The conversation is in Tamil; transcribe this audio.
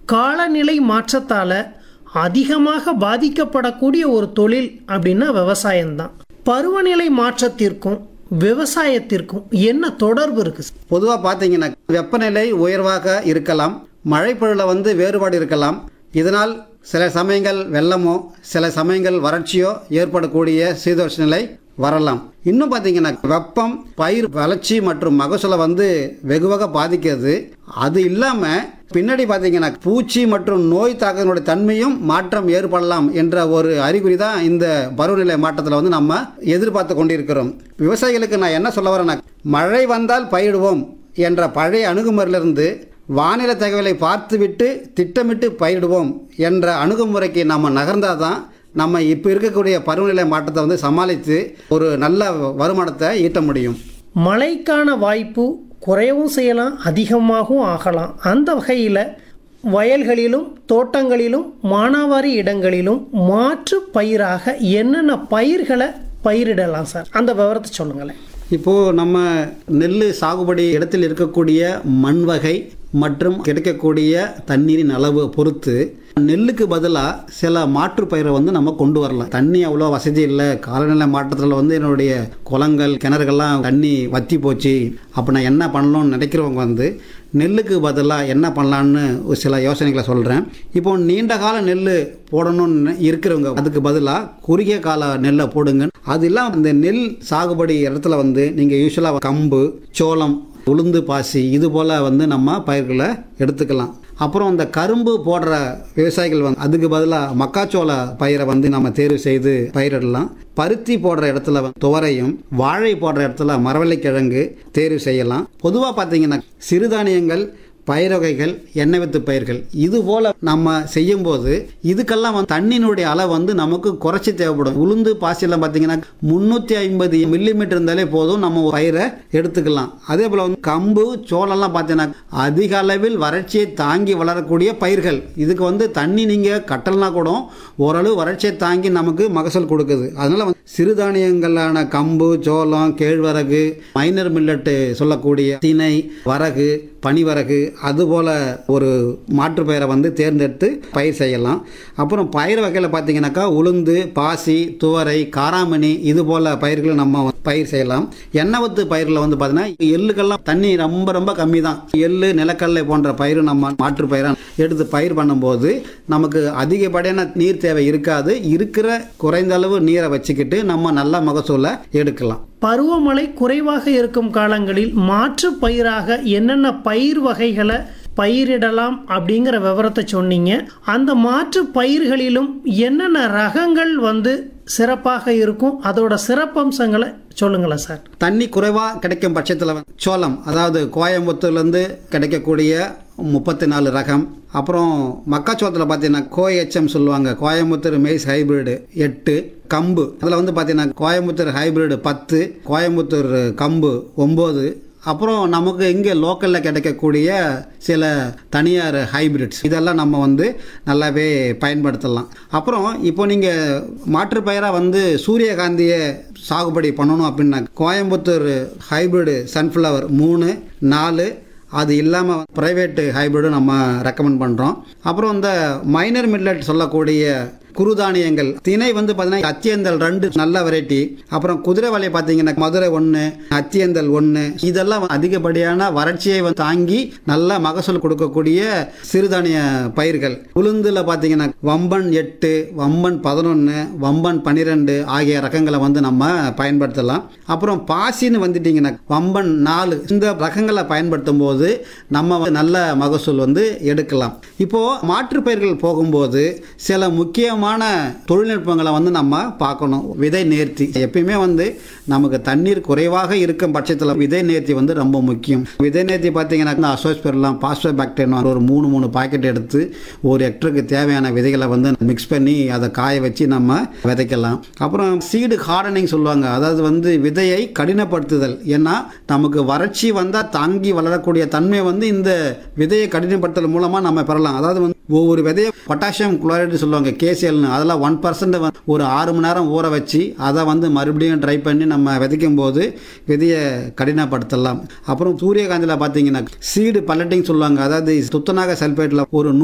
காலநிலை மாற்றத்தால் அதிகமாக பாதிக்கப்படக்கூடிய ஒரு தொழில் அப்படின்னா விவசாயம்தான் பருவநிலை மாற்றத்திற்கும் விவசாயத்திற்கும் என்ன தொடர்பு இருக்கு சார்? பொதுவாக பார்த்தீங்கன்னா வெப்பநிலை உயர்வாக இருக்கலாம் மழைப்பொழில் வந்து வேறுபாடு இருக்கலாம் இதனால் சில சமயங்கள் வெள்ளமோ சில சமயங்கள் வறட்சியோ ஏற்படக்கூடிய சீதோஷ நிலை வரலாம் இன்னும் பார்த்தீங்கன்னா வெப்பம் பயிர் வளர்ச்சி மற்றும் மகசூலை வந்து வெகுவாக பாதிக்கிறது அது இல்லாமல் பின்னாடி பார்த்தீங்கன்னா பூச்சி மற்றும் நோய் தாக்கத்தினுடைய தன்மையும் மாற்றம் ஏற்படலாம் என்ற ஒரு அறிகுறி தான் இந்த பருவநிலை மாற்றத்தில் வந்து நம்ம எதிர்பார்த்து கொண்டிருக்கிறோம் விவசாயிகளுக்கு நான் என்ன சொல்ல வரேன்னா மழை வந்தால் பயிடுவோம் என்ற பழைய அணுகுமுறையிலிருந்து வானிலை தகவலை பார்த்துவிட்டு திட்டமிட்டு பயிரிடுவோம் என்ற அணுகுமுறைக்கு நம்ம நகர்ந்தால் தான் நம்ம இப்போ இருக்கக்கூடிய பருவநிலை மாற்றத்தை வந்து சமாளித்து ஒரு நல்ல வருமானத்தை ஈட்ட முடியும் மழைக்கான வாய்ப்பு குறையவும் செய்யலாம் அதிகமாகவும் ஆகலாம் அந்த வகையில் வயல்களிலும் தோட்டங்களிலும் மானாவாரி இடங்களிலும் மாற்று பயிராக என்னென்ன பயிர்களை பயிரிடலாம் சார் அந்த விவரத்தை சொல்லுங்களேன் இப்போது நம்ம நெல் சாகுபடி இடத்தில் இருக்கக்கூடிய மண் வகை மற்றும் கிடைக்கக்கூடிய தண்ணீரின் அளவு பொறுத்து நெல்லுக்கு பதிலாக சில மாற்று பயிரை வந்து நம்ம கொண்டு வரலாம் தண்ணி அவ்வளோ வசதி இல்லை காலநிலை மாற்றத்தில் வந்து என்னுடைய குளங்கள் கிணறுகள்லாம் தண்ணி வத்தி போச்சு அப்போ நான் என்ன பண்ணணும்னு நினைக்கிறவங்க வந்து நெல்லுக்கு பதிலாக என்ன பண்ணலான்னு ஒரு சில யோசனைகளை சொல்கிறேன் இப்போ நீண்ட கால நெல் போடணும்னு இருக்கிறவங்க அதுக்கு பதிலாக குறுகிய கால நெல்லை போடுங்க அது இல்லாமல் இந்த நெல் சாகுபடி இடத்துல வந்து நீங்கள் யூஸ்வலாக கம்பு சோளம் உளுந்து பாசி இது போல் வந்து நம்ம பயிர்களை எடுத்துக்கலாம் அப்புறம் இந்த கரும்பு போடுற விவசாயிகள் வந்து அதுக்கு பதிலாக மக்காச்சோள பயிரை வந்து நம்ம தேர்வு செய்து பயிரிடலாம் பருத்தி போடுற இடத்துல வந்து துவரையும் வாழை போடுற இடத்துல மரவள்ளிக்கிழங்கு தேர்வு செய்யலாம் பொதுவாக பார்த்தீங்கன்னா சிறுதானியங்கள் பயிர் வகைகள் எண்ணெய் வித்து பயிர்கள் இது போல் நம்ம செய்யும்போது இதுக்கெல்லாம் வந்து தண்ணியினுடைய அளவு வந்து நமக்கு குறைச்சி தேவைப்படும் உளுந்து பாசியெல்லாம் பார்த்தீங்கன்னா முந்நூற்றி ஐம்பது மில்லிமீட்டர் இருந்தாலே போதும் நம்ம ஒரு பயிரை எடுத்துக்கலாம் அதே போல் வந்து கம்பு சோளம்லாம் பார்த்தீங்கன்னா அதிக அளவில் வறட்சியை தாங்கி வளரக்கூடிய பயிர்கள் இதுக்கு வந்து தண்ணி நீங்கள் கட்டலனா கூட ஓரளவு வறட்சியை தாங்கி நமக்கு மகசூல் கொடுக்குது அதனால் வந்து சிறுதானியங்களான கம்பு சோளம் கேழ்வரகு மைனர் மில்லட்டு சொல்லக்கூடிய திணை வரகு பனிவரகு அதுபோல் ஒரு மாற்று பயிரை வந்து தேர்ந்தெடுத்து பயிர் செய்யலாம் அப்புறம் பயிர் வகையில் பார்த்தீங்கன்னாக்கா உளுந்து பாசி துவரை காராமணி இது போல் பயிர்களை நம்ம வந்து பயிர் செய்யலாம் எண்ணெய் ஊத்து பயிரில் வந்து பார்த்தீங்கன்னா எள்ளுக்கெல்லாம் தண்ணி ரொம்ப ரொம்ப கம்மி தான் எள்ளு நிலக்கடலை போன்ற பயிர் நம்ம மாற்று பயிராக எடுத்து பயிர் பண்ணும்போது நமக்கு அதிகப்படியான நீர் தேவை இருக்காது இருக்கிற குறைந்த அளவு நீரை வச்சுக்கிட்டு நம்ம நல்ல மகசூலை எடுக்கலாம் பருவமழை குறைவாக இருக்கும் காலங்களில் மாற்று பயிராக என்னென்ன பயிர் வகைகளை பயிரிடலாம் அப்படிங்கிற விவரத்தை சொன்னீங்க அந்த மாற்று பயிர்களிலும் என்னென்ன ரகங்கள் வந்து சிறப்பாக இருக்கும் அதோட சிறப்பம்சங்களை சொல்லுங்களேன் சார் தண்ணி குறைவாக கிடைக்கும் பட்சத்தில் வந்து சோளம் அதாவது கோயம்புத்தூர்லேருந்து கிடைக்கக்கூடிய முப்பத்தி நாலு ரகம் அப்புறம் மக்காச்சோளத்தில் பார்த்தீங்கன்னா கோஎச்எம் சொல்லுவாங்க கோயம்புத்தூர் மெய்ஸ் ஹைபிரிடு எட்டு கம்பு அதில் வந்து பார்த்தீங்கன்னா கோயம்புத்தூர் ஹைபிரிடு பத்து கோயம்புத்தூர் கம்பு ஒம்பது அப்புறம் நமக்கு இங்கே லோக்கலில் கிடைக்கக்கூடிய சில தனியார் ஹைபிரிட்ஸ் இதெல்லாம் நம்ம வந்து நல்லாவே பயன்படுத்தலாம் அப்புறம் இப்போ நீங்கள் மாற்று பயிராக வந்து சூரியகாந்தியை சாகுபடி பண்ணணும் அப்படின்னா கோயம்புத்தூர் ஹைபிரிடு சன்ஃப்ளவர் மூணு நாலு அது இல்லாமல் ப்ரைவேட்டு ஹைபிரிடும் நம்ம ரெக்கமெண்ட் பண்ணுறோம் அப்புறம் இந்த மைனர் மில்லட் சொல்லக்கூடிய குறுதானியங்கள் திணை வந்து பார்த்தீங்கன்னா அத்தியந்தல் ரெண்டு நல்ல வெரைட்டி அப்புறம் குதிரைவாலை பார்த்தீங்கன்னா மதுரை ஒன்று அத்தியந்தல் ஒன்று இதெல்லாம் அதிகப்படியான வறட்சியை வந்து தாங்கி நல்ல மகசூல் கொடுக்கக்கூடிய சிறுதானிய பயிர்கள் உளுந்துல பார்த்தீங்கன்னா வம்பன் எட்டு வம்பன் பதினொன்று வம்பன் பன்னிரெண்டு ஆகிய ரகங்களை வந்து நம்ம பயன்படுத்தலாம் அப்புறம் பாசின்னு வந்துட்டீங்கன்னா வம்பன் நாலு இந்த ரகங்களை பயன்படுத்தும் போது நம்ம வந்து நல்ல மகசூல் வந்து எடுக்கலாம் இப்போ மாற்று பயிர்கள் போகும்போது சில முக்கியமான தொழில்நுட்பங்களை வந்து நம்ம பார்க்கணும் விதை நேர்த்தி எப்பயுமே வந்து நமக்கு தண்ணீர் குறைவாக இருக்கும் பட்சத்தில் விதை நேர்த்தி வந்து ரொம்ப முக்கியம் விதை நேர்த்தி பார்த்தீங்கன்னா அசோஸ் பெறலாம் பாஸ்போ பாக்டீரியா ஒரு மூணு மூணு பாக்கெட் எடுத்து ஒரு ஹெக்டருக்கு தேவையான விதைகளை வந்து மிக்ஸ் பண்ணி அதை காய வச்சு நம்ம விதைக்கலாம் அப்புறம் சீடு ஹார்டனிங் சொல்லுவாங்க அதாவது வந்து விதையை கடினப்படுத்துதல் ஏன்னா நமக்கு வறட்சி வந்தால் தாங்கி வளரக்கூடிய தன்மை வந்து இந்த விதையை கடினப்படுத்தல் மூலமாக நம்ம பெறலாம் அதாவது வந்து ஒவ்வொரு விதையை பொட்டாசியம் குளோரைடு சொல்லுவாங்க கேசியல்னு அதெல்லாம் ஒன் பர்சன்ட் ஒரு ஆறு மணி நேரம் ஊற வச்சு அதை வந்து மறுபடியும் ட்ரை பண்ணி நம்ம விதைக்கும் போது விதையை கடினப்படுத்தலாம் அப்புறம் சூரியகாந்தியில் பார்த்தீங்கன்னா சீடு பல்லட்டிங் சொல்லுவாங்க அதாவது துத்தநாக சல்பேட்டில் ஒரு